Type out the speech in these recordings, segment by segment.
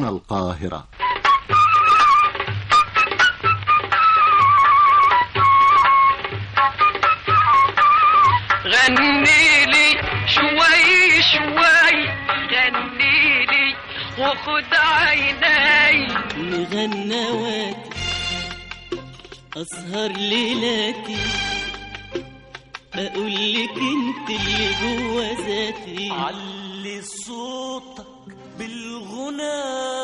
القاهرة غني لي شوي شوي غني لي وخد عيني مغنواتي أسهر ليلاتي أقول لك أنت اللي جوا ذاتي علي صوتك بالغنى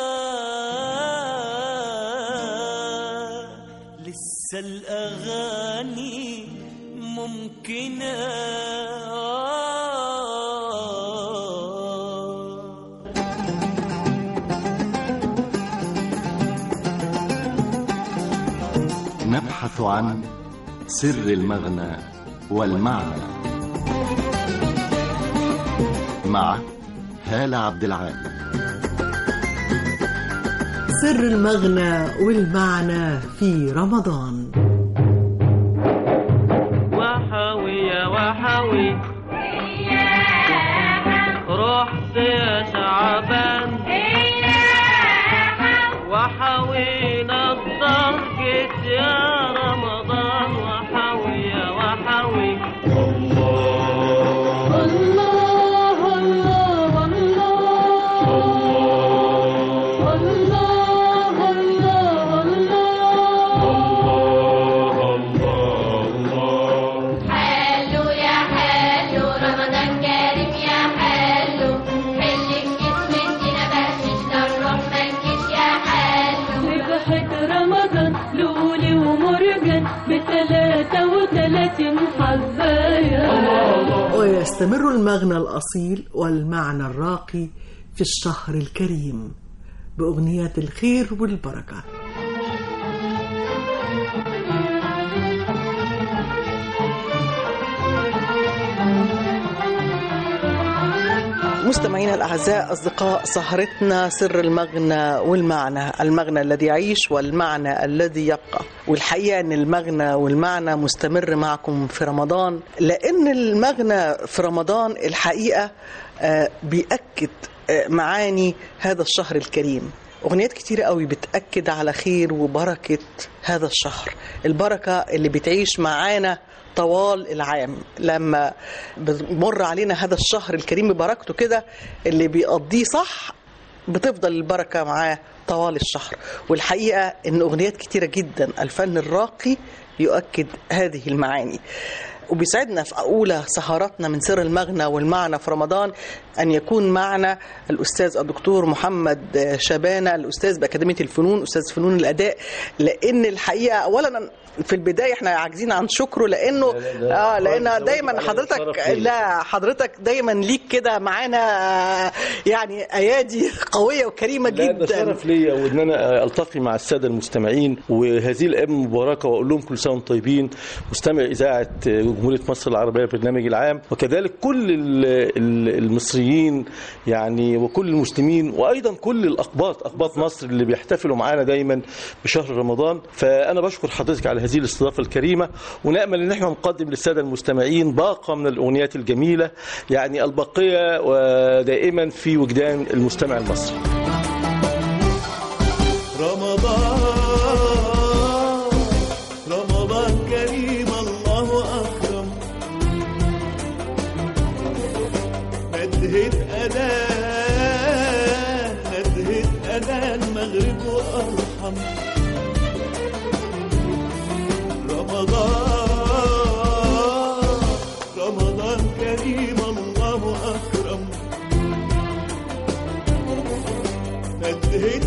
لسه الأغاني ممكنة نبحث عن سر المغنى والمعنى مع هالة عبد العال سر المغنى والمعنى في رمضان وحوي يا وحوي رحت يا شعبان وحوينا الدار جيت يا رمضان وحوي يا وحوي حلو يا حلو رمضان كريم يا حلو حلك اسمتنا بقشش الروح منكش يا حلو ذبحة رمضان لولي ومرجان بتلاتة وتلاتين حباية ويستمر المغنى الأصيل والمعنى الراقي في الشهر الكريم بأغنيات الخير والبركة مستمعينا الأعزاء أصدقاء سهرتنا سر المغنى والمعنى المغنى الذي يعيش والمعنى الذي يبقى والحقيقة أن المغنى والمعنى مستمر معكم في رمضان لأن المغنى في رمضان الحقيقة آه، بيأكد آه، معاني هذا الشهر الكريم أغنيات كتير قوي بتأكد على خير وبركة هذا الشهر البركة اللي بتعيش معانا طوال العام لما بمر علينا هذا الشهر الكريم ببركته كده اللي بيقضيه صح بتفضل البركة معاه طوال الشهر والحقيقة ان اغنيات كتيرة جدا الفن الراقي يؤكد هذه المعاني وبيسعدنا في أولى سهراتنا من سر المغنى والمعنى في رمضان أن يكون معنا الأستاذ الدكتور محمد شبانة الأستاذ بأكاديمية الفنون أستاذ فنون الأداء لأن الحقيقة أولا في البداية احنا عاجزين عن شكره لأنه اه لأن دايما حضرتك لا حضرتك دايما ليك كده معانا آه، يعني أيادي قوية وكريمة لا ده جدا شرف ليا وان انا التقي مع الساده المستمعين وهذه الايام المباركه واقول لهم كل سنه وانتم طيبين مستمع اذاعه جمهوريه مصر العربيه البرنامج العام وكذلك كل ال- ال- المصريين يعني وكل المسلمين وايضا كل الاقباط اقباط مصر اللي بيحتفلوا معانا دايما بشهر رمضان فانا بشكر حضرتك على هذه الاستضافه الكريمه ونامل ان احنا نقدم للساده المستمعين باقه من الاغنيات الجميله يعني الباقيه ودائما في وجدان المستمع المصري رمضان رمضان كريم الله أكرم ندهت أذان ندهت أذان مغرب وأرحم رمضان رمضان كريم الله أكرم ندهت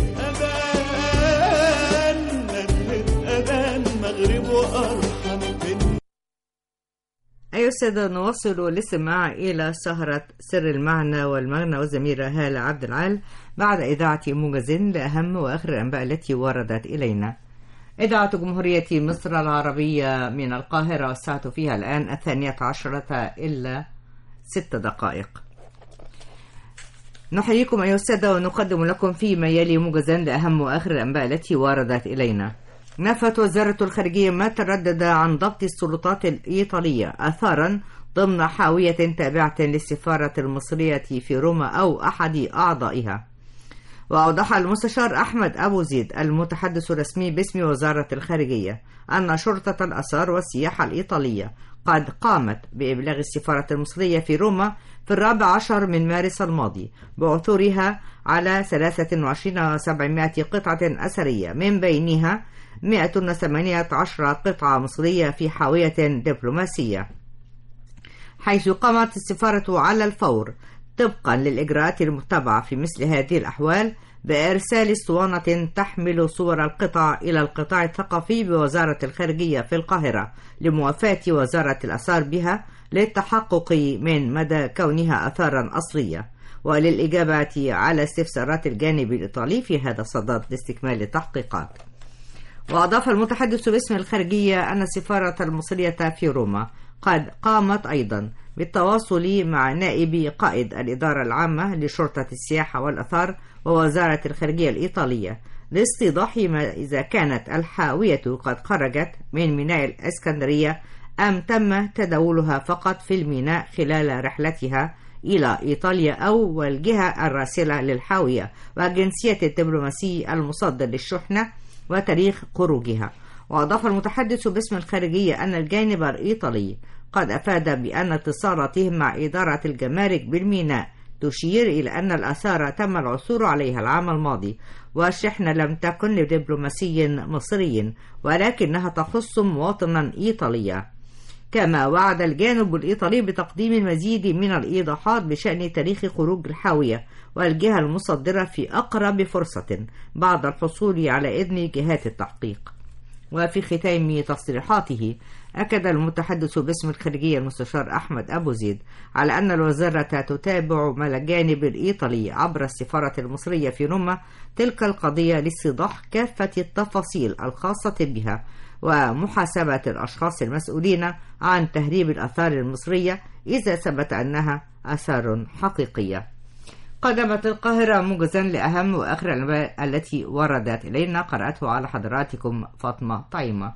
أذان ندهت أذان مغرب وأرحم من أيها السادة نواصل الاستماع إلى سهرة سر المعنى والمغنى والزميلة هالة عبد العال بعد إذاعة موجز لأهم وآخر الأنباء التي وردت إلينا إذاعة جمهورية مصر العربية من القاهرة الساعة فيها الآن الثانية عشرة إلا ست دقائق نحييكم أيها السادة ونقدم لكم فيما يلي موجزا لأهم وآخر الأنباء التي وردت إلينا نفت وزارة الخارجية ما تردد عن ضبط السلطات الإيطالية أثارا ضمن حاوية تابعة للسفارة المصرية في روما أو أحد أعضائها وأوضح المستشار أحمد أبو زيد المتحدث الرسمي باسم وزارة الخارجية أن شرطة الآثار والسياحة الإيطالية قد قامت بإبلاغ السفارة المصرية في روما في الرابع عشر من مارس الماضي بعثورها على 23700 قطعة أثرية من بينها 118 قطعة مصرية في حاوية دبلوماسية حيث قامت السفارة على الفور طبقا للإجراءات المتبعة في مثل هذه الأحوال بإرسال اسطوانة تحمل صور القطع إلى القطاع الثقافي بوزارة الخارجية في القاهرة لموافاة وزارة الآثار بها للتحقق من مدى كونها آثارا أصلية وللإجابة على استفسارات الجانب الإيطالي في هذا الصدد لاستكمال التحقيقات وأضاف المتحدث باسم الخارجية أن السفارة المصرية في روما قد قامت أيضا بالتواصل مع نائب قائد الإدارة العامة لشرطة السياحة والأثار ووزارة الخارجية الإيطالية لاستيضاح ما إذا كانت الحاوية قد خرجت من ميناء الإسكندرية أم تم تداولها فقط في الميناء خلال رحلتها إلى إيطاليا أو والجهة الراسلة للحاوية وجنسية الدبلوماسي المصدر للشحنة وتاريخ خروجها وأضاف المتحدث باسم الخارجية أن الجانب الإيطالي قد أفاد بأن اتصالاتهم مع إدارة الجمارك بالميناء تشير إلى أن الآثار تم العثور عليها العام الماضي والشحنة لم تكن لدبلوماسي مصري ولكنها تخص مواطنا إيطاليا كما وعد الجانب الإيطالي بتقديم المزيد من الإيضاحات بشأن تاريخ خروج الحاوية والجهة المصدرة في أقرب فرصة بعد الحصول على إذن جهات التحقيق وفي ختام تصريحاته أكد المتحدث باسم الخارجية المستشار أحمد أبو زيد على أن الوزارة تتابع مع الجانب الإيطالي عبر السفارة المصرية في روما تلك القضية لاستيضاح كافة التفاصيل الخاصة بها ومحاسبة الأشخاص المسؤولين عن تهريب الآثار المصرية إذا ثبت أنها آثار حقيقية قدمت القاهرة موجزا لأهم وآخر الأنباء التي وردت إلينا قرأته على حضراتكم فاطمة طيمة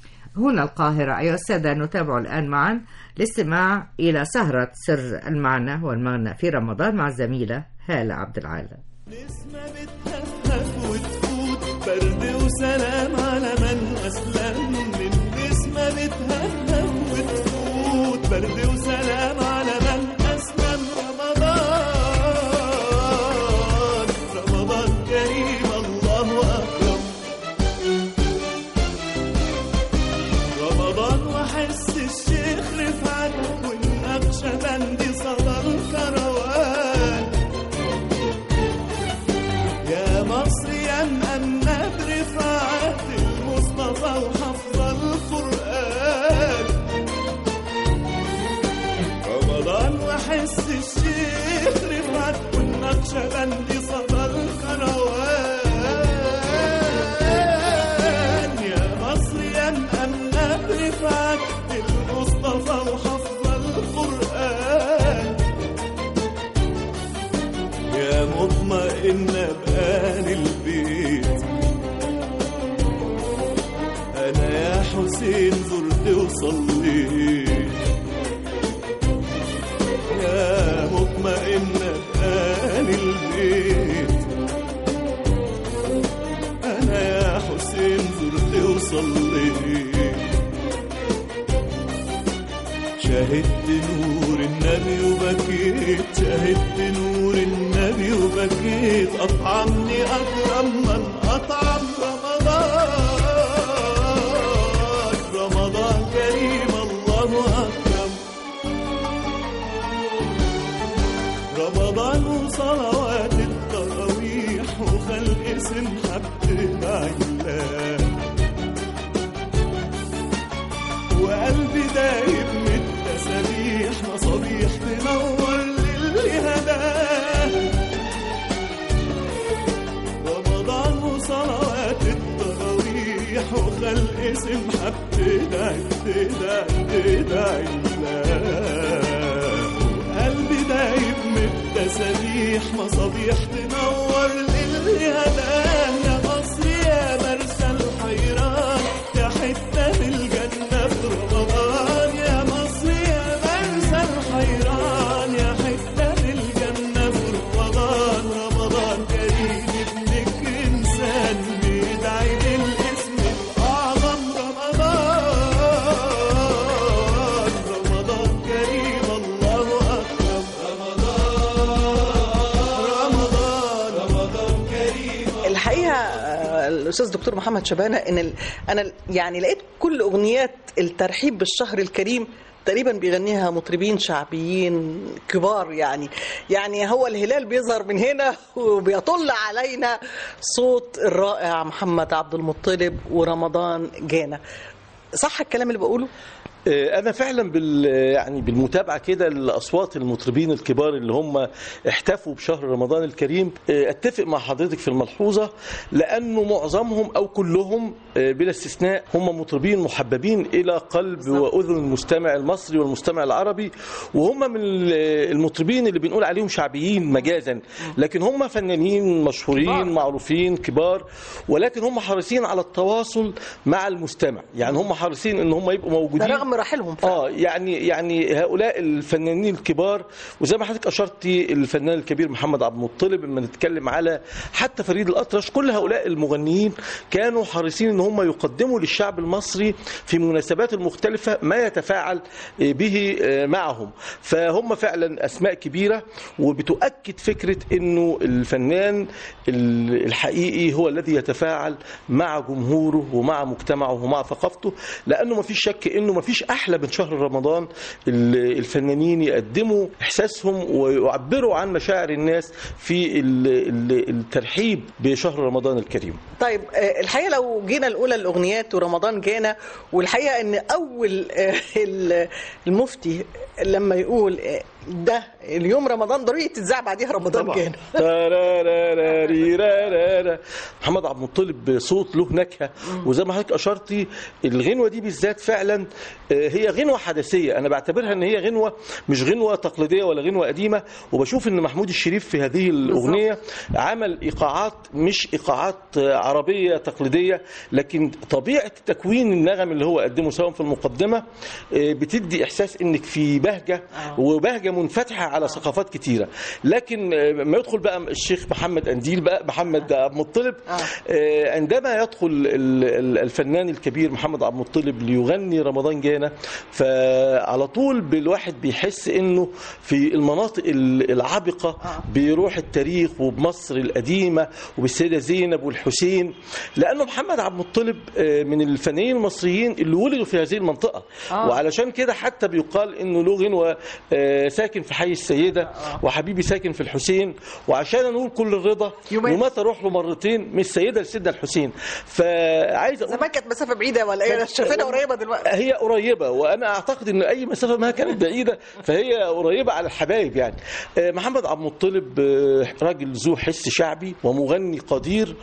هنا القاهرة أيها السادة نتابع الآن معا الاستماع إلى سهرة سر المعنى والمغنى في رمضان مع الزميلة هالة عبد العال نسمة بتهفهف وتفوت برد وسلام على من أسلم من نسمة بتهفهف وتفوت برد وسلام على من أسلم رمضان رمضان كريم الله أكرم رمضان وحس الشيخ رفعت والنقشبندي صدر كروان يا مصر يا مأمنة برفعت المصطفى وحفظ القرآن رمضان وحس الشيخ رفعت والنقشبندي صدر كروان يا مصر يا مأمنة برفعت المصطفى وحفظ القرآن يا مطمئنة بآل البيت أنا يا حسين زرت وصليت يا مطمئنة بآل البيت أنا يا حسين زرت وصليت شاهدت نور النبي وبكيت شاهدت نور النبي وبكيت أطعمني أكرم من أطعم رمضان رمضان كريم الله أكرم رمضان وصلوات التراويح وخلق سمحة بتدعي الله وقلبي دايب من التسابيح مصابيح تنور للي هداه رمضان وصلوات التراويح وخلق سمحة بتدعي بتدعي بتدعي الله قلبي دايب من التسابيح مصابيح تنور للي هداه يا مصر يا مرسى الحيران يا حتة من الجنة في رمضان يا مصر يا مرسى الحيران يا حتة من الجنة في رمضان رمضان كريم الحقيقه آه، الاستاذ دكتور محمد شبانه ان ال- انا ال- يعني لقيت كل اغنيات الترحيب بالشهر الكريم تقريبا بيغنيها مطربين شعبيين كبار يعني يعني هو الهلال بيظهر من هنا وبيطل علينا صوت الرائع محمد عبد المطلب ورمضان جانا صح الكلام اللي بقوله آه، انا فعلا بال يعني بالمتابعه كده لاصوات المطربين الكبار اللي هم احتفوا بشهر رمضان الكريم آه، اتفق مع حضرتك في الملحوظه لانه معظمهم او كلهم آه، بلا استثناء هم مطربين محببين الى قلب واذن المستمع المصري والمستمع العربي وهم من ال- المطربين اللي بنقول عليهم شعبيين مجازا لكن هم فنانين مشهورين معروفين كبار ولكن هم حريصين على التواصل مع المستمع يعني هم حريصين ان هم يبقوا ده موجودين رغم رحيلهم فعلا. اه يعني يعني هؤلاء الفنانين الكبار وزي ما حضرتك اشرتي الفنان الكبير محمد عبد المطلب لما نتكلم على حتى فريد الاطرش كل هؤلاء المغنيين كانوا حريصين ان هم يقدموا للشعب المصري في مناسبات المختلفه ما يتفاعل به معهم فهم فعلا اسماء كبيره وبتؤكد فكره انه الفنان الحقيقي هو الذي يتفاعل مع جمهوره ومع مجتمعه ومع ثقافته لانه ما فيش شك انه ما فيش احلى من شهر رمضان ال- الفنانين يقدموا احساسهم ويعبروا عن مشاعر الناس في ال- ال- الترحيب بشهر رمضان الكريم طيب آه، الحقيقه لو جينا الاولى الاغنيات ورمضان جانا والحقيقه ان اول آه، ال- المفتي لما يقول آه، ده اليوم رمضان ضروري تتذاع بعديها رمضان جانا تاراراراريرارارا. محمد عبد المطلب صوت له نكهه وزي ما حضرتك اشرتي الغنوه دي بالذات فعلا آه، هي غنوه حدثيه انا بعتبرها ان هي غنوه مش غنوه تقليديه ولا غنوه قديمه وبشوف ان محمود الشريف في هذه الاغنيه عمل ايقاعات مش ايقاعات آه، عربيه تقليديه لكن طبيعه تكوين النغم اللي هو قدمه سواء في المقدمه آه، بتدي احساس انك في بهجه وبهجه منفتحه على ثقافات كتيره لكن آه، ما يدخل بقى الشيخ محمد انديل بقى محمد عبد المطلب آه، عندما يدخل ال- ال- الفنان الكبير محمد عبد المطلب ليغني رمضان جانا فعلى طول بالواحد بيحس انه في المناطق ال- العابقه بروح التاريخ وبمصر القديمه وبالسيده زينب والحسين لانه محمد عبد المطلب آه، من الفنانين المصريين اللي ولدوا في هذه المنطقه آه. وعلشان كده حتى بيقال انه له غنوه آه، ساكن في حي السيده وحبيبي ساكن في الحسين وعشان نقول كل الرضا يومين. ومتى اروح له مرتين من السيده لسيدنا الحسين فعايز اقول زمان كانت مسافه بعيده ولا ايه شايفينها قريبه دلوقتي هي قريبه وانا اعتقد ان اي مسافه ما كانت بعيده فهي قريبه على الحبايب يعني آه، محمد عبد المطلب آه، راجل ذو حس شعبي ومغني قدير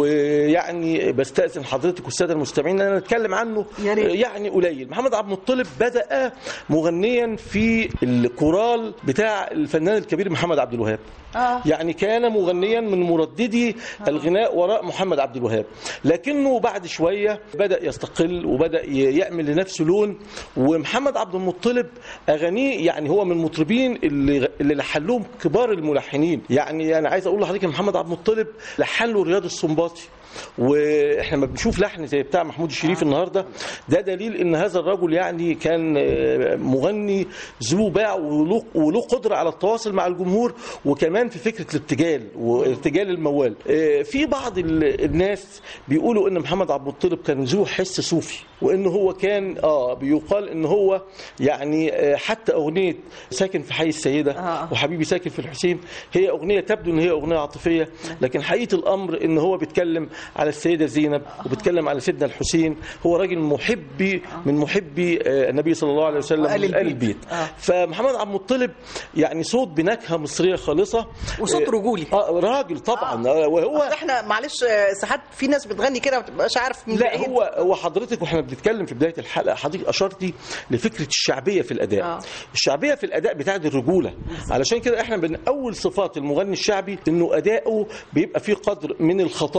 ويعني بستاذن حضرتك والساده المستمعين ان انا اتكلم عنه يا ريت. آه، يعني قليل محمد عبد المطلب بدا مغنيا في الكورال بتاع الفنان الكبير محمد عبد الوهاب اه يعني كان مغنيا من مرددي الغناء وراء محمد عبد الوهاب لكنه بعد شوية بدأ يستقل وبدأ ي- يعمل لنفسه لون ومحمد عبد المطلب أغانيه يعني هو من المطربين اللي اللي لحن لهم كبار الملحنين يعني أنا عايز أقول لحضرتك إن محمد عبد المطلب لحن له رياض السنباطي واحنا لما بنشوف لحن زي بتاع محمود الشريف النهارده ده دليل ان هذا الرجل يعني كان آه، مغني ذو باع وله وله قدره على التواصل مع الجمهور وكمان في فكره الارتجال وارتجال الموال آه، في بعض ال- الناس بيقولوا ان محمد عبد المطلب كان ذو حس صوفي وان هو كان اه بيقال ان هو يعني آه، حتى اغنيه ساكن في حي السيده آه. وحبيبي ساكن في الحسين هي اغنيه تبدو ان هي اغنيه عاطفيه لكن حقيقه الامر ان هو بيتكلم على السيده زينب وبيتكلم على سيدنا الحسين هو راجل محبي من محبي آه، النبي صلى الله عليه وسلم وآل من آل البيت. البيت آه. فمحمد عبد المطلب يعني صوت بنكهه مصريه خالصه وصوت آه، رجولي. اه راجل طبعا آه. وهو أصل احنا معلش آه، ساعات في ناس بتغني كده ما بتبقاش عارف من لا بعيد. هو هو حضرتك واحنا بنتكلم في بدايه الحلقه حضرتك اشرتي لفكره الشعبيه في الاداء آه. الشعبيه في الاداء بتاعت الرجوله علشان كده احنا من اول صفات المغني الشعبي انه اداؤه بيبقى فيه قدر من الخطابه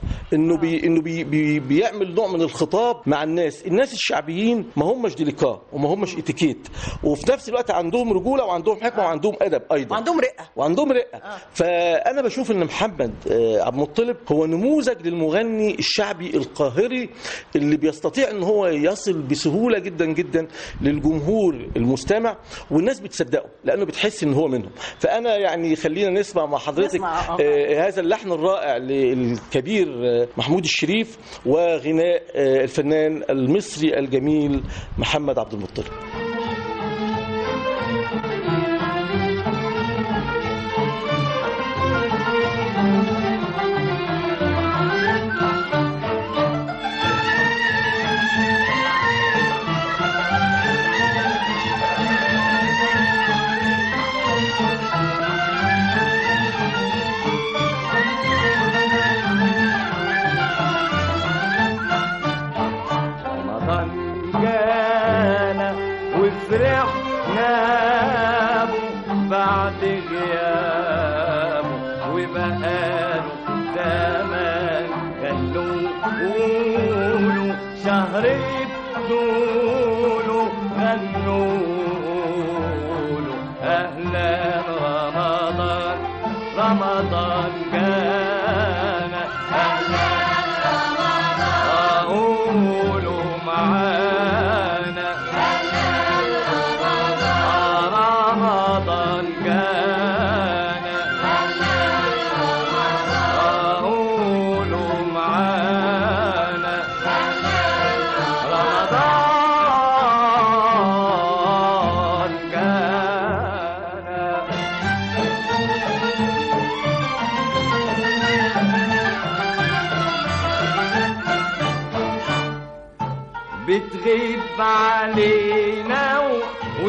انه بي انه بي بي بيعمل نوع من الخطاب مع الناس الناس الشعبيين ما همش ديليكا وما همش اتيكيت وفي نفس الوقت عندهم رجوله وعندهم حكمه وعندهم ادب ايضا وعندهم رقه وعندهم رقه فانا بشوف ان محمد آه، عبد المطلب هو نموذج للمغني الشعبي القاهري اللي بيستطيع ان هو يصل بسهوله جدا جدا للجمهور المستمع والناس بتصدقه لانه بتحس ان هو منهم فانا يعني خلينا نسمع مع حضرتك نسمع، آه. آه، هذا اللحن الرائع للكبير آه، محمود الشريف وغناء آه، الفنان المصري الجميل محمد عبد المطلب رمضان جانا وفرحنا به بعد غيابه وبقاله زمان خلوا قولوا شهر بدوله غنوا له اهلا رمضان رمضان جانا اهلا قولوا معانا رمضان جانا قولوا معانا رمضان جانا بتغيب علينا و-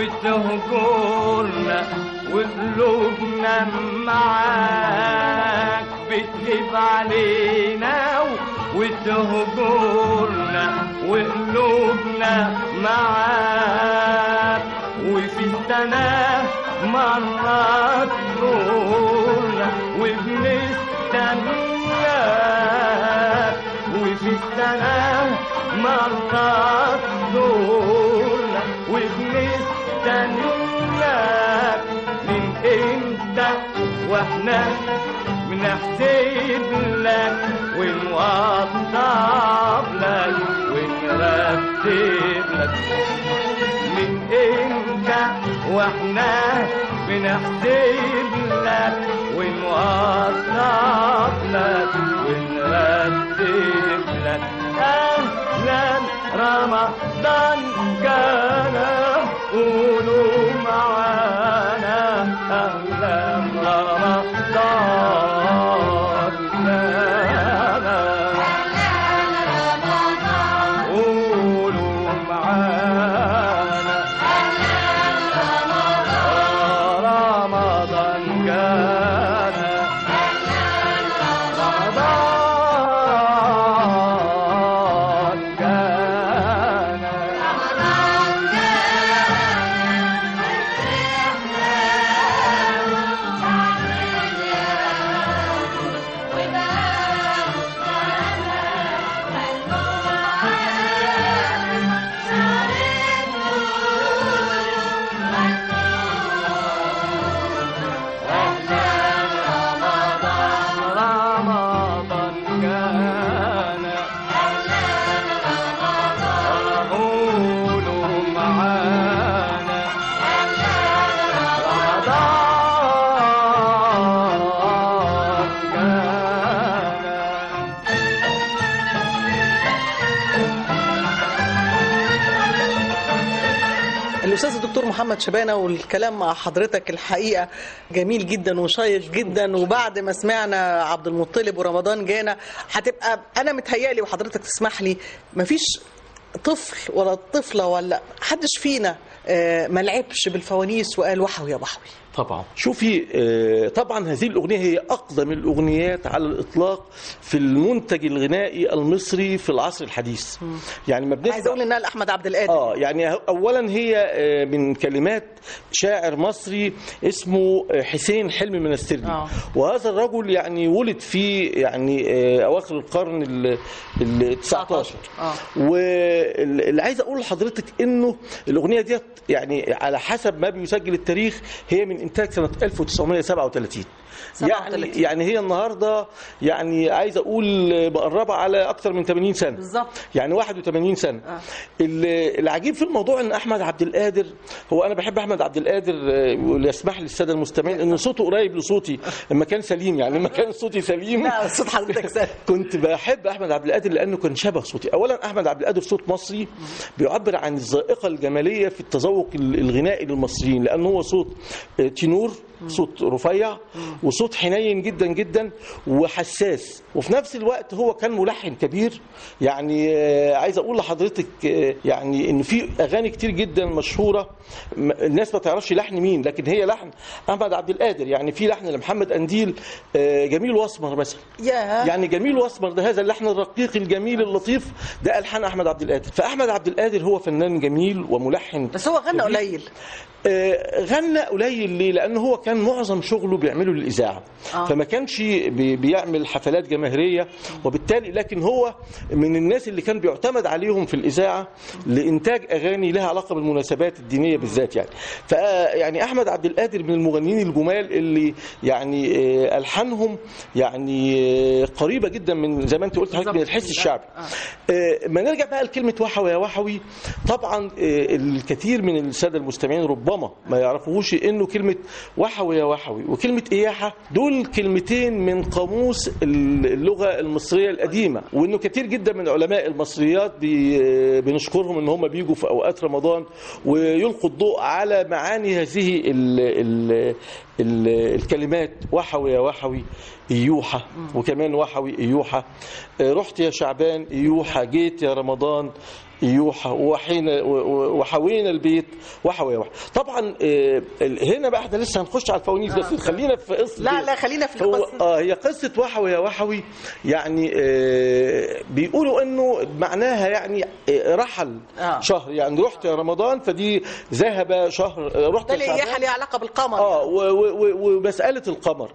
وتهجرنا وقلوبنا معاك بتغيب علينا و- وتهجرنا وقلوبنا معاك وفي السنة مرات نورنا وبنستناك وفي السنة مرات نورنا وبنستناك من امتى واحنا بنحسب لك ونوضب لك ونرتب لك من امتى واحنا بنحسب لك ونوضب لك ونرتب لك اهلا رمضان كان قولوا معانا اهلا رمضان كان قولوا معانا رمضان كان رمضان كان رمضان كان قولوا معانا رمضان كان الاستاذ الدكتور محمد شبانه والكلام مع حضرتك الحقيقه جميل جدا وشيق جدا وبعد ما سمعنا عبد المطلب ورمضان جانا هتبقى انا متهيالي وحضرتك تسمح لي مفيش طفل ولا طفله ولا حدش فينا آه، ما لعبش بالفوانيس وقال وحوي يا وحوي طبعا شوفي آه، طبعا هذه الأغنية هي أقدم الأغنيات على الإطلاق في المنتج الغنائي المصري في العصر الحديث يعني ما بنسمع عايز اقول انها لاحمد عبد القادر اه يعني اولا هي آه، من كلمات شاعر مصري اسمه آه، حسين حلمي منسترلي آه. وهذا الرجل يعني ولد في يعني آه، اواخر القرن ال ال 19 آه. واللي عايز اقول لحضرتك انه الاغنيه ديت يعني على حسب ما بيسجل التاريخ هي من انتاج سنه 1937 يعني 37. يعني هي النهارده يعني عايز اقول مقربه على اكثر من 80 سنه بالظبط. يعني 81 سنه آه. ال- العجيب في الموضوع ان احمد عبد القادر هو انا بحب احمد عبد القادر آه، وليسمح لي الساده المستمعين ان صوته قريب لصوتي لما كان سليم يعني لما كان صوتي سليم لا، صوت حضرتك سليم. كنت بحب احمد عبد القادر لانه كان شبه صوتي اولا احمد عبد القادر صوت مصري بيعبر عن الذائقه الجماليه في التذوق ال- الغنائي للمصريين لانه هو صوت آه، تينور صوت رفيع وصوت حنين جدا جدا وحساس وفي نفس الوقت هو كان ملحن كبير يعني آه، عايز اقول لحضرتك آه، يعني ان في اغاني كتير جدا مشهوره م- الناس ما تعرفش لحن مين لكن هي لحن احمد عبد القادر يعني في لحن لمحمد انديل آه، جميل واسمر مثلا يا يعني جميل واسمر ده هذا اللحن الرقيق الجميل اللطيف ده الحان احمد عبد القادر فاحمد عبد القادر هو فنان جميل وملحن بس هو غنى كبير. قليل آه، غنى قليل ليه؟ لأنه هو كان معظم شغله بيعمله للإذاعة آه. فما كانش بي- بيعمل حفلات جماهيرية وبالتالي لكن هو من الناس اللي كان بيعتمد عليهم في الإذاعة لإنتاج أغاني لها علاقة بالمناسبات الدينية بالذات يعني ف يعني أحمد عبد القادر من المغنيين الجمال اللي يعني آه، ألحانهم يعني آه، قريبة جدا من زي ما أنت قلت حضرتك من الحس الشعبي آه، ما نرجع بقى لكلمة وحوي يا وحوي طبعا آه، الكثير من السادة المستمعين ربما ما يعرفوش انه كلمة وحوي يا وحوي وكلمة إياحة دول كلمتين من قاموس اللغة المصرية القديمة وانه كثير جدا من علماء المصريات بي- آه، بنشكرهم ان هم بيجوا في اوقات رمضان ويلقوا الضوء على معاني هذه ال ال ال الكلمات وحوي يا وحوي إيوحة وكمان وحوي إيوحة آه، رحت يا شعبان إيوحة جيت يا رمضان إيوحة وحينا وحوينا البيت وحوي يا وحوي طبعا آه، ال- هنا بقى احنا لسه هنخش على الفوانيس بس خلينا في قصة لا لا خلينا في هو القصه اه هي قصه وحوي يا وحوي يعني آه بيقولوا انه معناها يعني آه رحل آه. شهر يعني رحت يا رمضان فدي ذهب شهر آه، رحت ده يا اللي شعبان. إياحة ليها علاقه بالقمر اه و- و- و- ومساله القمر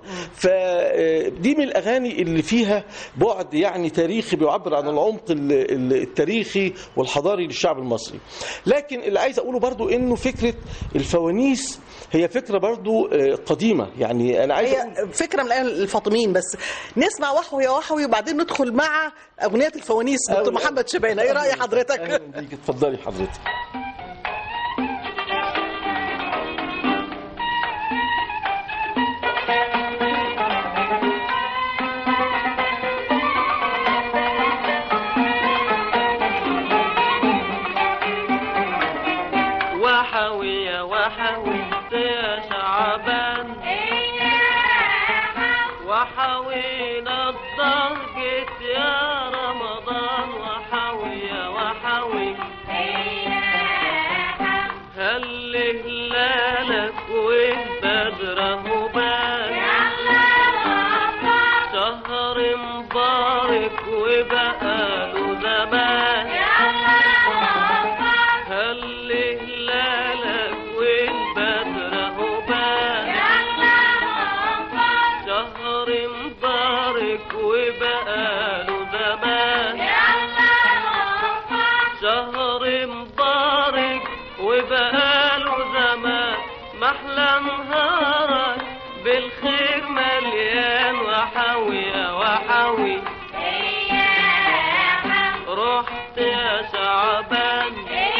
فدي من الاغاني اللي فيها بعد يعني تاريخي بيعبر عن العمق ال- ال- التاريخي والحضاري للشعب المصري لكن اللي عايز اقوله برضو انه فكره الفوانيس هي فكره برضو آه، قديمه يعني انا عايز أقول هي فكره من الفاطميين بس نسمع وحوي يا وحوي وبعدين ندخل مع اغنيه الفوانيس دكتور أهلا. محمد شبانه ايه راي أهلا حضرتك بيك اتفضلي حضرتك وحوي يا وحوي يا شعبان وحوينا الضرقة يا رمضان وحوي يا وحوي هل هلالك والبدر هبان شهر مبارك وبقاله زمان هل هلالك والبدر هبان شهر مبارك وبقاله زمان شهر مبارك وبقاله زمان محلى نهارك بالخير مليان وحوي يا وحوي رحت يا شعبان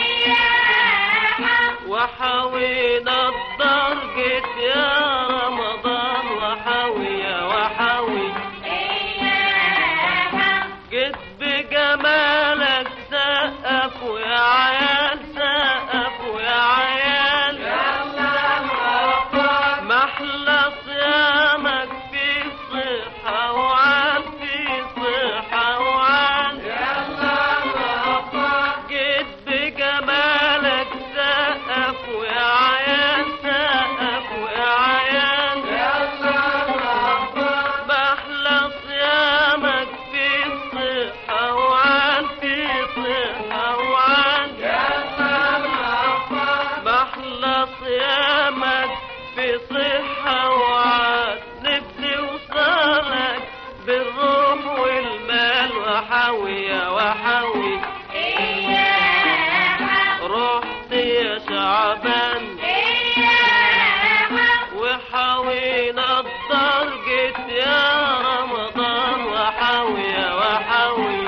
وحوينا الضرقة يا رمضان وحوي يا وحوي جيت بجمالك سقف ويا عيال سقف ويا عيال محلى صيامك في صحة وعال في صحة وعال جيت بجمالك سقف ويا عيال سقف ويا عيال وحوي يا وحوي رحت يا شعبان وحوينا الدرجة يا رمضان وحوي يا وحوي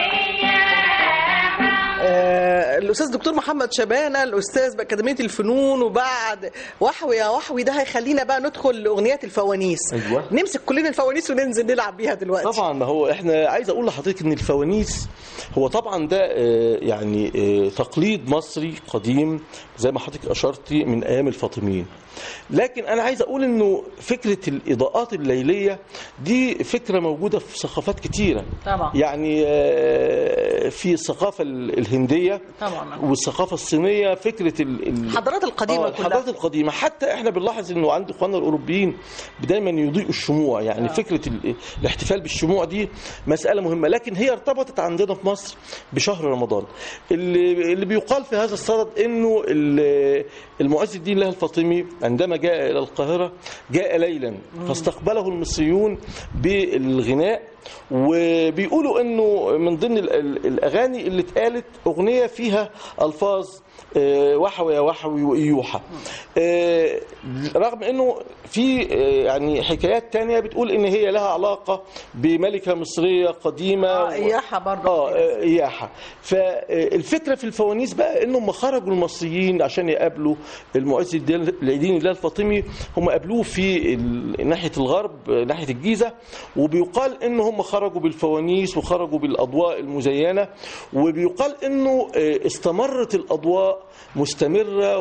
آه، الاستاذ دكتور محمد شبانه الاستاذ باكاديميه الفنون وبعد وحوي يا وحوي ده هيخلينا بقى ندخل لاغنيات الفوانيس أيوة. نمسك كلنا الفوانيس وننزل نلعب بيها دلوقتي طبعا ما هو احنا عايز اقول لحضرتك ان الفوانيس هو طبعا ده آه، يعني آه، تقليد مصري قديم زي ما حضرتك اشرتي من ايام الفاطميين لكن انا عايز اقول انه فكره الاضاءات الليليه دي فكره موجوده في ثقافات كتيره طبعا. يعني آه، في الثقافه ال- الهنديه طبعا. والثقافه الصينيه فكره ال- ال- الحضارات القديمة آه، كلها. الحضارات القديمه حتى احنا بنلاحظ انه عند اخواننا الاوروبيين دايما يضيئوا الشموع يعني آه. فكره ال- الاحتفال بالشموع دي مساله مهمه لكن هي ارتبطت عندنا في مصر بشهر رمضان اللي اللي بيقال في هذا الصدد انه ال- المعز الدين الله الفاطمي عندما جاء الى القاهره جاء ليلا فاستقبله المصريون بالغناء وبيقولوا انه من ضمن ال- ال- الاغاني اللي اتقالت اغنيه فيها الفاظ آه، وحوي يا وحوي وايوحى آه، رغم انه في آه، يعني حكايات تانية بتقول ان هي لها علاقه بملكه مصريه قديمه آه، إياحة برضه. اه آه، اياحه فالفكره في الفوانيس بقى انهم لما خرجوا المصريين عشان يقابلوا المعز الدين الدين الله الفاطمي هم قابلوه في ال- ناحيه الغرب آه، ناحيه الجيزه وبيقال ان هم خرجوا بالفوانيس وخرجوا بالاضواء المزينه وبيقال انه آه، استمرت الاضواء مستمره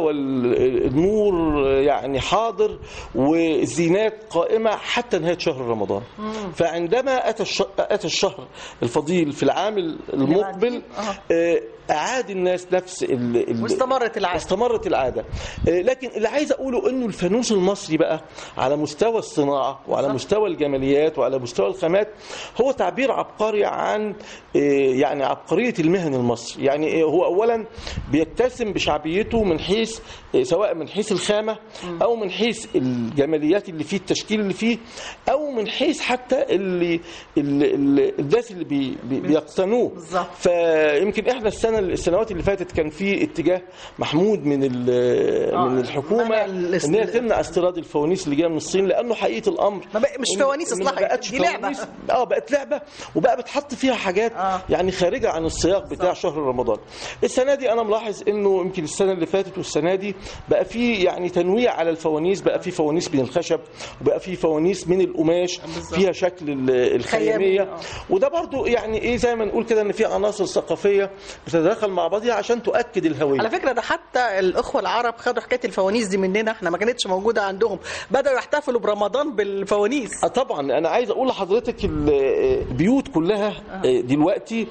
والنور آه، يعني حاضر والزينات قائمه حتى نهايه شهر رمضان فعندما اتى الش- اتى الشهر الفضيل في العام المقبل آه، اعاد الناس نفس ال- ال- واستمرت العادة. استمرت العاده آه، لكن اللي عايز اقوله انه الفانوس المصري بقى على مستوى الصناعه وعلى مستوى الجماليات وعلى مستوى الخامات هو تعبير عبقري عن آه، يعني عبقريه المهن المصري يعني آه، هو اولا بيتسم بشعبيته من حيث آه، سواء من حيث الخامه او من حيث الجماليات اللي فيه التشكيل اللي فيه او من حيث حتى اللي اللي- اللي- الناس اللي بي بي- بيقتنوه بالظبط. فيمكن احنا السنه السنوات اللي فاتت كان في اتجاه محمود من ال- آه، من الحكومه منع الاست- ان هي تمنع استيراد الفوانيس اللي جايه من الصين لانه حقيقه الامر ما بقى- مش إن- فوانيس إن ما أصلها، بقتش دي لعبة. فوانيس اه بقت لعبه وبقى بتحط فيها حاجات آه. يعني خارجه عن السياق بتاع شهر رمضان السنه دي انا ملاحظ انه يمكن السنه اللي فاتت والسنه دي بقى في يعني تنويع على الفوانيس بقى في فوانيس من الخشب وبقى في فوانيس من القماش فيها شكل ال- الخياميه آه. وده برضو يعني ايه زي ما نقول كده ان في عناصر ثقافيه بتتداخل مع بعضها عشان تؤكد الهويه على فكره ده حتى الاخوه العرب خدوا حكايه الفوانيس دي مننا احنا ما كانتش موجوده عندهم بداوا يحتفلوا برمضان بالفوانيس آه طبعا انا عايز اقول لحضرتك ال- البيوت كلها آه، دلوقتي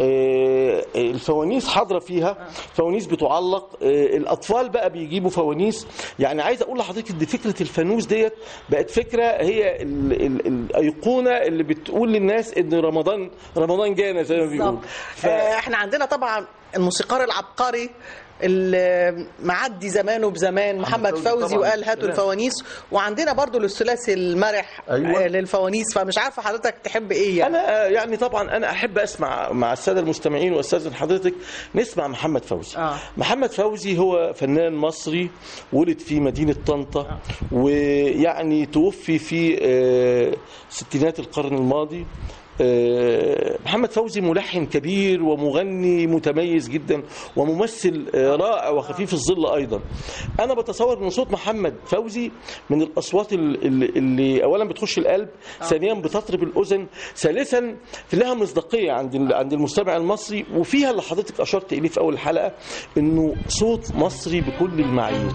آه، الفوانيس حاضره فيها فوانيس بتعلق آه، الاطفال بقى بيجيبوا فوانيس يعني عايز اقول لحضرتك ان فكره الفانوس ديت بقت فكره هي ال- ال- الايقونه اللي بتقول للناس ان رمضان رمضان جانا زي ما بيقولوا بالظبط. آه، احنا عندنا طبعا الموسيقار العبقري اللي معدي زمانه بزمان محمد فوزي فوزي طبعاً. وقال هاتوا الفوانيس وعندنا برضو الثلاثي المرح أيوة. آه، للفوانيس فمش عارفه حضرتك تحب ايه يعني انا آه، يعني طبعا انا احب اسمع مع الساده المستمعين واستاذن حضرتك نسمع محمد فوزي آه. محمد فوزي هو فنان مصري ولد في مدينه طنطا ويعني توفي في آه، ستينات القرن الماضي آه، محمد فوزي ملحن كبير ومغني متميز جدا وممثل آه، رائع وخفيف الظل ايضا انا بتصور ان صوت محمد فوزي من الاصوات ال- اللي, اللي اولا بتخش القلب ثانيا بتطرب الاذن ثالثا لها مصداقيه عند ال- عند المستمع المصري وفيها اللي حضرتك اشرت اليه في اول الحلقه انه صوت مصري بكل المعايير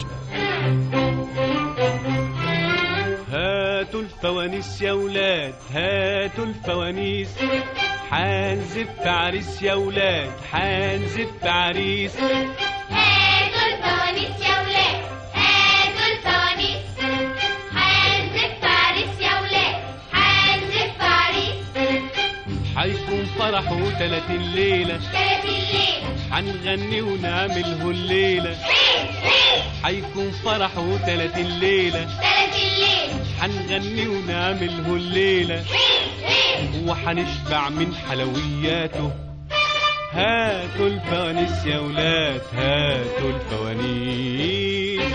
هاتوا الفوانيس يا ولاد هاتوا الفوانيس حنزف عريس يا ولاد حنزف عريس هاتوا الفوانيس يا ولاد هاتوا الفوانيس حنزف عريس يا ولاد حنزف عريس حيكون فرحه تلات الليلة تلات الليل حنغني ونعمله الليلة حيكون فرحه تلات الليلة تلات الليل حنغني ونعمله الليلة وحنشبع من حلوياته هاتوا الفوانيس يا ولاد هاتوا الفوانيس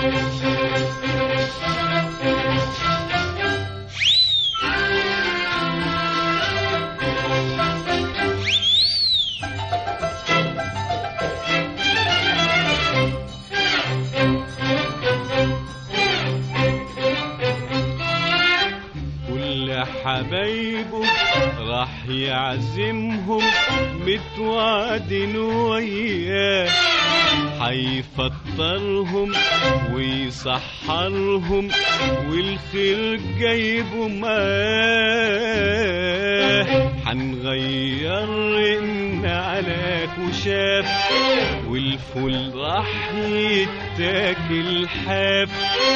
كل حبايبه راح يعزمهم متوعدين وياه هيفطرهم ويسحرهم والخير جايبه معاه هنغير رقنا على كشاف والفول راح يتاكل حاف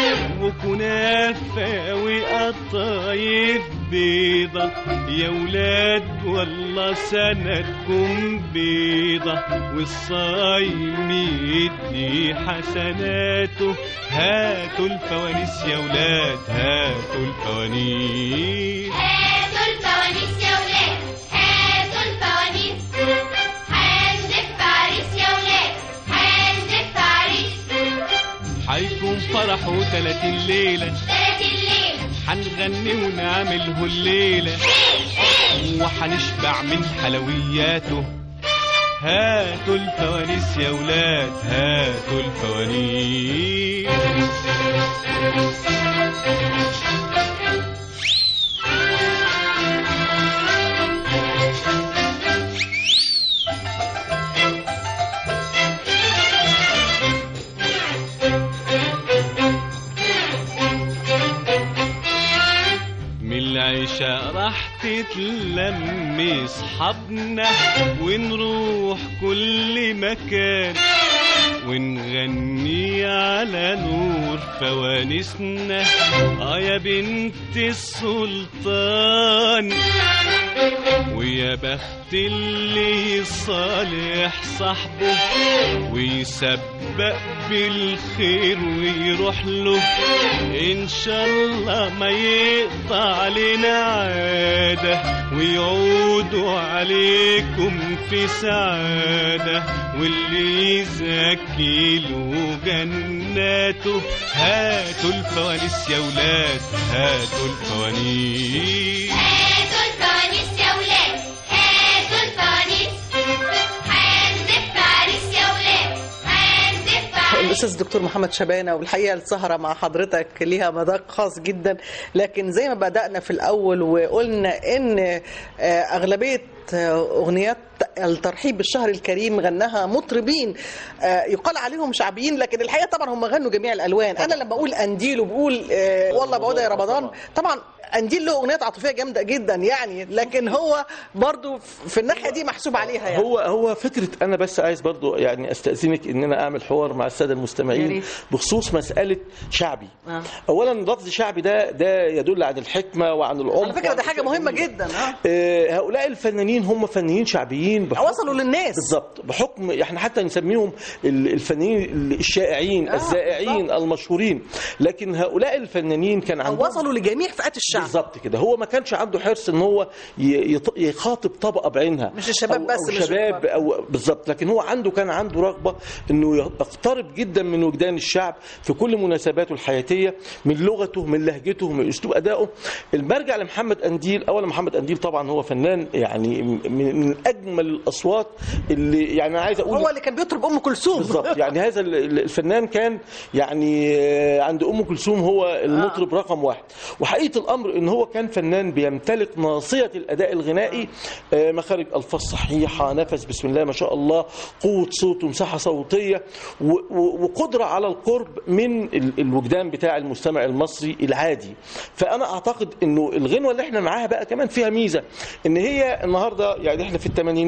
وكنافة وقطايف بيضة يا ولاد والله سندكم بيضة والصايم يدي حسناته هاتوا الفوانيس يا ولاد هاتوا الفوانيس هاتوا الفوانيس يا ولاد هاتوا الفوانيس هنزف عريس يا ولاد هنزف عريس حيكون فرحه تلاتين ليلة تلات الليل حنغني ونعمله الليلة وحنشبع من حلوياته هاتوا الفوانيس يا ولاد هاتوا الفوانيس من العشاء راح تتلم اصحابنا ونروح كل مكان ونغني على نور فوانيسنا اه يا بنت السلطان ويا بخت اللي صالح صاحبه ويسبق بالخير ويروح له ان شاء الله ما يقطع علينا عاده ويعودوا عليكم في سعاده واللي يزكي له جناته هاتوا الفوانيس يا ولاد هاتوا الفوانيس هاتوا الفوانيس يا ولاد هاتوا الفوانيس هنزف عريس يا ولاد هنزف عريس الاستاذ الدكتور محمد شبانه والحقيقه السهره مع حضرتك ليها مذاق خاص جدا لكن زي ما بدانا في الاول وقلنا ان آه، اغلبيه آه، اغنيات الترحيب بالشهر الكريم غناها مطربين آه، يقال عليهم شعبيين لكن الحقيقه طبعا هم غنوا جميع الالوان انا لما اقول انديل وبقول آه، والله بعود يا رمضان طبعا انديل له اغنيات عاطفيه جامده جدا يعني لكن هو برضو في الناحيه دي محسوب عليها يعني هو هو فكره انا بس عايز برضو يعني استاذنك ان انا اعمل حوار مع الساده يا المستمعين ريت. بخصوص مساله شعبي آه. اولا لفظ شعبي ده ده يدل عن الحكمه وعن العمق على فكره وعن ده حاجه مهمه جدا اه آه، هؤلاء الفنانين هم فنانين شعبيين بحكم وصلوا للناس بالظبط بحكم احنا حتى نسميهم ال- الفنانين الشائعين آه، الزائعين بالظبط. المشهورين لكن هؤلاء الفنانين كان عندهم وصلوا لجميع فئات الشعب بالظبط كده هو ما كانش عنده حرص ان هو ي- يط- يخاطب طبقه بعينها مش الشباب أو بس أو مش شباب الكبار. او بالظبط لكن هو عنده كان عنده رغبه انه يقترب جدا من وجدان الشعب في كل مناسباته الحياتيه من لغته من لهجته من اسلوب ادائه المرجع لمحمد انديل اولا محمد انديل طبعا هو فنان يعني من من اجمل الاصوات اللي يعني انا عايز اقول هو اللي كان بيطرب ام كلثوم بالظبط يعني هذا ال- ال- الفنان كان يعني آه، عند ام كلثوم هو المطرب رقم واحد وحقيقه الامر ان هو كان فنان بيمتلك ناصيه الاداء الغنائي آه، مخارج الفاظ صحيحه نفس بسم الله ما شاء الله قوه صوت ومساحه صوتيه و- و- وقدره على القرب من ال- الوجدان بتاع المستمع المصري العادي فانا اعتقد انه الغنوه اللي احنا معاها بقى كمان فيها ميزه ان هي النهارده يعني احنا في الثمانينات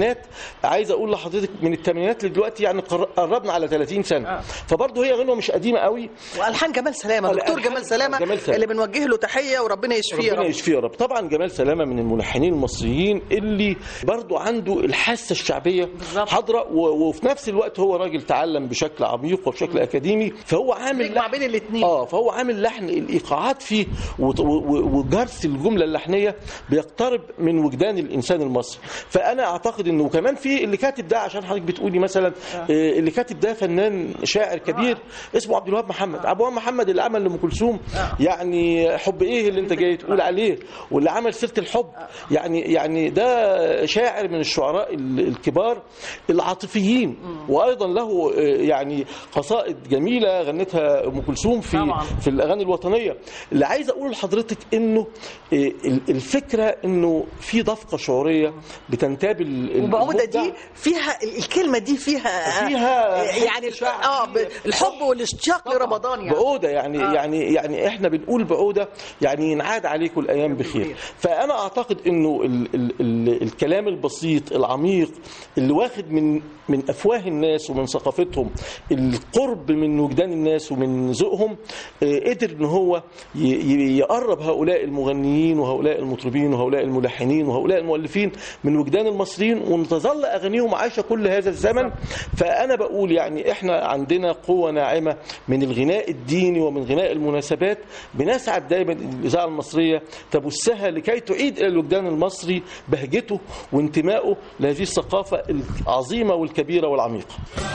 الثمانينات عايز اقول لحضرتك من الثمانينات لدلوقتي يعني قر- قربنا على 30 سنه فبرضه هي غنوه مش قديمه قوي والحان جمال سلامه دكتور الألحان جمال سلامه جمال سلامة. اللي بنوجه له تحيه وربنا يشفيه يا ربنا رب يشفيه يا رب طبعا جمال سلامه من الملحنين المصريين اللي برضو عنده الحاسه الشعبيه حاضره و- وفي نفس الوقت هو راجل تعلم بشكل عميق وبشكل اكاديمي فهو عامل يجمع بين الاثنين اه فهو عامل لحن الايقاعات فيه وط- و- و- وجرس الجمله اللحنيه بيقترب من وجدان الانسان المصري فانا اعتقد انه كمان في اللي كاتب ده عشان حضرتك بتقولي مثلا آه، اللي كاتب ده فنان شاعر كبير اسمه عبد الوهاب محمد عبد الوهاب محمد اللي عمل لام كلثوم يعني حب ايه اللي انت جاي تقول عليه واللي عمل سيره الحب يعني يعني ده شاعر من الشعراء ال- الكبار العاطفيين وايضا له آه، يعني قصائد جميله غنتها ام كلثوم في طبعاً. في الاغاني الوطنيه اللي عايز اقول لحضرتك انه آه، ال- الفكره انه في دفقه شعوريه بتنتاب ال- ال- وبعودة المبدع. دي فيها ال- الكلمة دي فيها فيها يعني شعب. اه ب- الحب والاشتياق لرمضان يعني بعودة يعني آه. آه. يعني يعني احنا بنقول بعودة يعني ينعاد عليكم الايام بخير فانا اعتقد انه ال ال ال الكلام البسيط العميق اللي واخد من من افواه الناس ومن ثقافتهم القرب من وجدان الناس ومن ذوقهم آه، قدر ان هو ي- ي- يقرب هؤلاء المغنيين وهؤلاء المطربين وهؤلاء الملحنين وهؤلاء المؤلفين من وجدان المصريين ونتظل اغانيهم عايشه كل هذا الزمن فانا بقول يعني احنا عندنا قوه ناعمه من الغناء الديني ومن غناء المناسبات بنسعد دايما الاذاعه المصريه تبثها لكي تعيد الى الوجدان المصري بهجته وانتمائه لهذه الثقافه العظيمه والكبيره والعميقه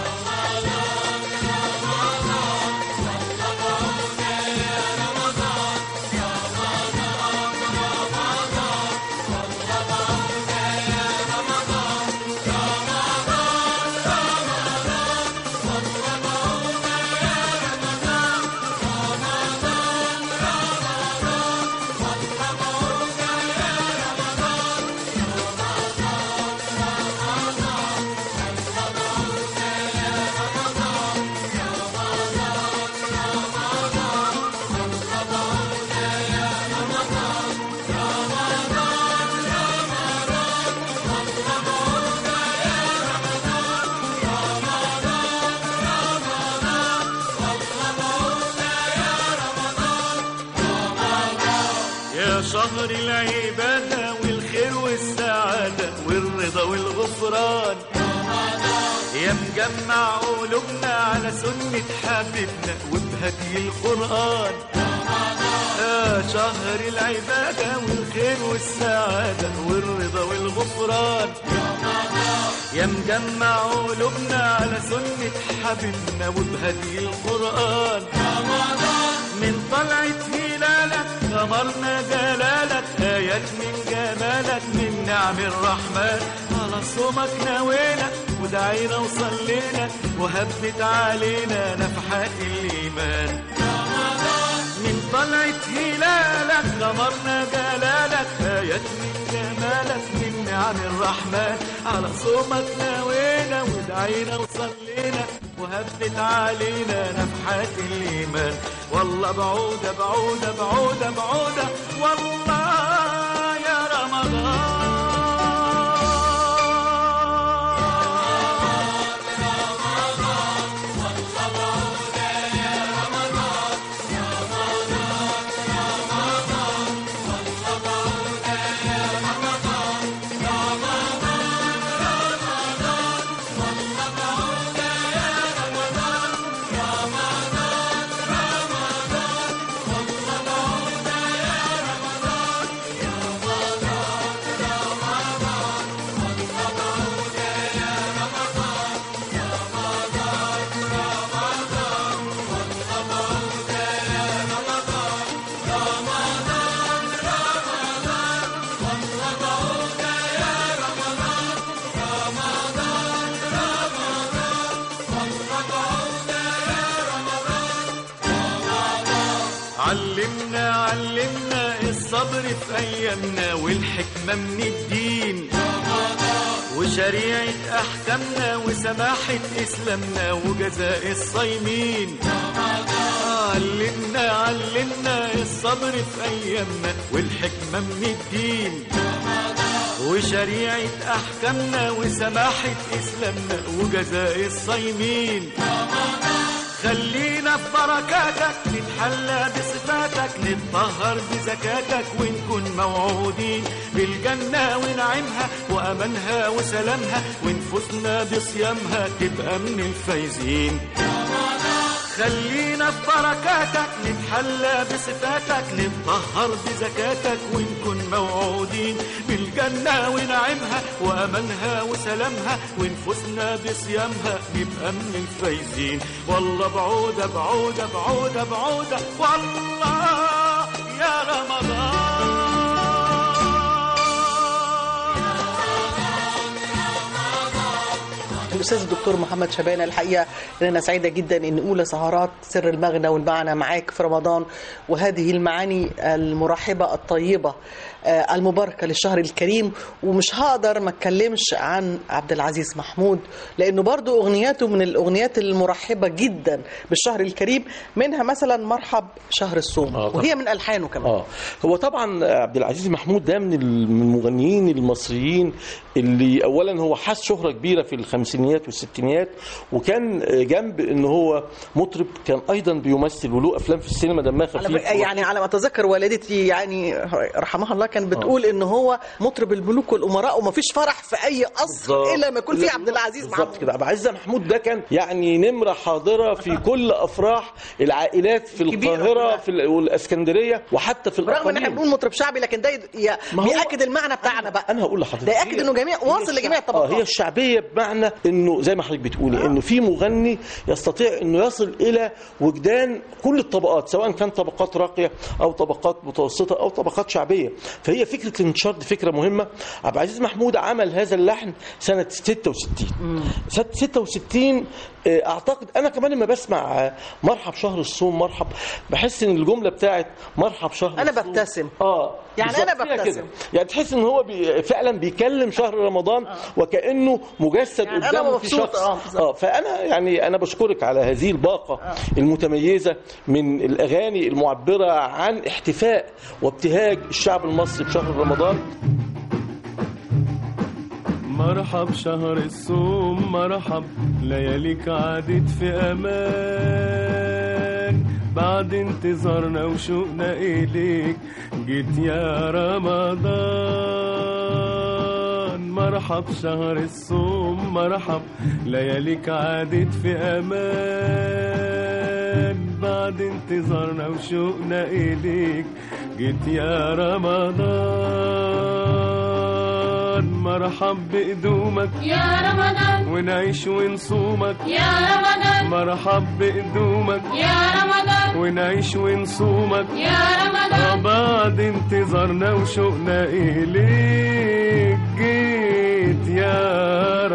يا شهر العبادة والخير والسعادة والرضا والغفران يا مجمع قلوبنا على سنة حبيبنا وبهدي القرآن يا شهر العبادة والخير والسعادة والرضا والغفران يا مجمع قلوبنا على سنة حبيبنا وبهدي القرآن من طلعة هلالك غمرنا جلالك آيات من جمالك من نعم الرحمن على صومك نوينا ودعينا وصلينا وهبت علينا نفحات الإيمان من طلعة هلالك غمرنا جلالك آيات من جمالك من نعم الرحمن على صومك نوينا ودعينا وصلينا وهبت علينا نفحات الإيمان والله بعودة بعودة بعودة بعودة والله يا رمضان علمنا علمنا الصبر في ايامنا والحكمه من الدين وشريعه احكامنا وسماحه اسلامنا وجزاء الصايمين علمنا علمنا الصبر في ايامنا والحكمه من الدين وشريعة أحكامنا وسماحة إسلامنا وجزاء الصايمين خلينا في بركاتك نتحلى بصفاتك نتطهر بزكاتك ونكون موعودين بالجنة ونعيمها وأمانها وسلامها ونفوسنا بصيامها تبقى من الفايزين خلينا في بركاتك نتحلى بصفاتك نتطهر بزكاتك ونكون موعودين بالجنة ونعيمها وأمانها وسلامها ونفوسنا بصيامها نبقى من الفايزين والله بعودة بعودة بعودة بعودة والله يا رمضان الاستاذ الدكتور محمد شبانه الحقيقه ان انا سعيده جدا ان اولى سهرات سر المغنى والمعنى معاك في رمضان وهذه المعاني المرحبه الطيبه آه، المباركه للشهر الكريم ومش هقدر ما اتكلمش عن عبد العزيز محمود لانه برضو اغنياته من الاغنيات المرحبه جدا بالشهر الكريم منها مثلا مرحب شهر الصوم آه، طبعا. وهي من الحانه كمان اه هو طبعا عبد العزيز محمود ده من ال- من المغنيين المصريين اللي اولا هو حاز شهره كبيره في الخمسينيات والستينيات وكان جنب ان هو مطرب كان ايضا بيمثل وله افلام في السينما دمها على خفيف يعني على ما اتذكر والدتي يعني رحمها الله كانت بتقول ان هو مطرب الملوك والامراء وما فيش فرح في اي قصر الا ما يكون فيه عبد العزيز بالظبط محمود كده عبد العزيز محمود ده كان يعني نمره حاضره في كل افراح العائلات في كبيرة القاهره كلها. في ال- والاسكندريه وحتى في رغم ان احنا الاقاليم بنقول مطرب شعبي لكن ده ي- ما هو- بياكد المعنى بتاعنا بقى انا هقول لحضرتك ده ياكد هي- انه جميع هي واصل لجميع الشع- الطبقات اه هي الشعبيه بمعنى انه زي ما حضرتك بتقولي انه في مغني يستطيع انه يصل الى وجدان كل الطبقات سواء كان طبقات راقيه او طبقات متوسطه او طبقات شعبيه فهي فكره الانتشار دي فكره مهمه عبد العزيز محمود عمل هذا اللحن سنه 66 سنه 66 آه، اعتقد انا كمان لما بسمع آه، مرحب شهر الصوم مرحب بحس ان الجمله بتاعت مرحب شهر انا الصوم ببتسم اه يعني بالظبط أنا فيها ببتسم. كده. يعني تحس ان هو بي فعلا بيكلم شهر رمضان وكانه مجسد يعني أنا قدامه في مبسوط، شخص آه، بالظبط. اه فانا يعني انا بشكرك على هذه الباقه المتميزه من الاغاني المعبره عن احتفاء وابتهاج الشعب المصري بشهر رمضان مرحب شهر الصوم مرحب لياليك عادت في امان بعد انتظارنا وشوقنا اليك جيت يا رمضان مرحب شهر الصوم مرحب لياليك عادت في امان بعد انتظارنا وشوقنا اليك جيت يا رمضان مرحب بقدومك يا رمضان ونعيش ونصومك يا رمضان مرحب بقدومك يا رمضان ونعيش ونصومك يا رمضان بعد انتظارنا وشوقنا إليك جيت يا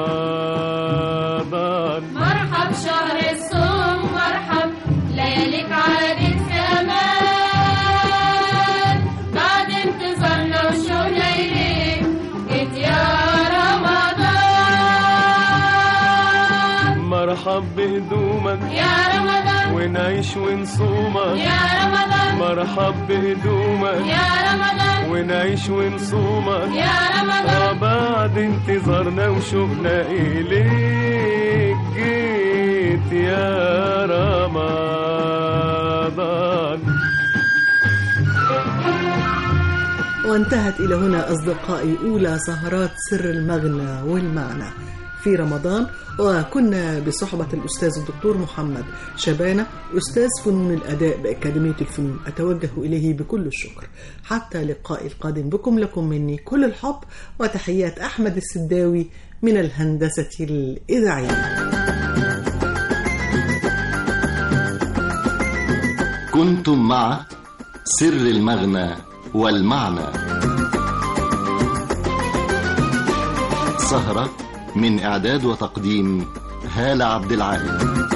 رمضان مرحب شهر الصوم مرحب لياليك عادت في امان بعد انتظارنا وشوقنا اليك جيت يا رمضان مرحب بهدومك يا رمضان ونعيش ونصومك يا رمضان مرحب بهدومك يا رمضان ونعيش ونصومك يا رمضان بعد انتظارنا وشوقنا إليك جيت يا رمضان وانتهت إلى هنا أصدقائي أولى سهرات سر المغنى والمعنى في رمضان وكنا بصحبة الأستاذ الدكتور محمد شبانة أستاذ فنون الأداء بأكاديمية الفنون أتوجه إليه بكل الشكر حتى لقائي القادم بكم لكم مني كل الحب وتحيات أحمد السداوي من الهندسة الإذاعية كنتم مع سر المغنى والمعنى سهرة من إعداد وتقديم هالة عبد العال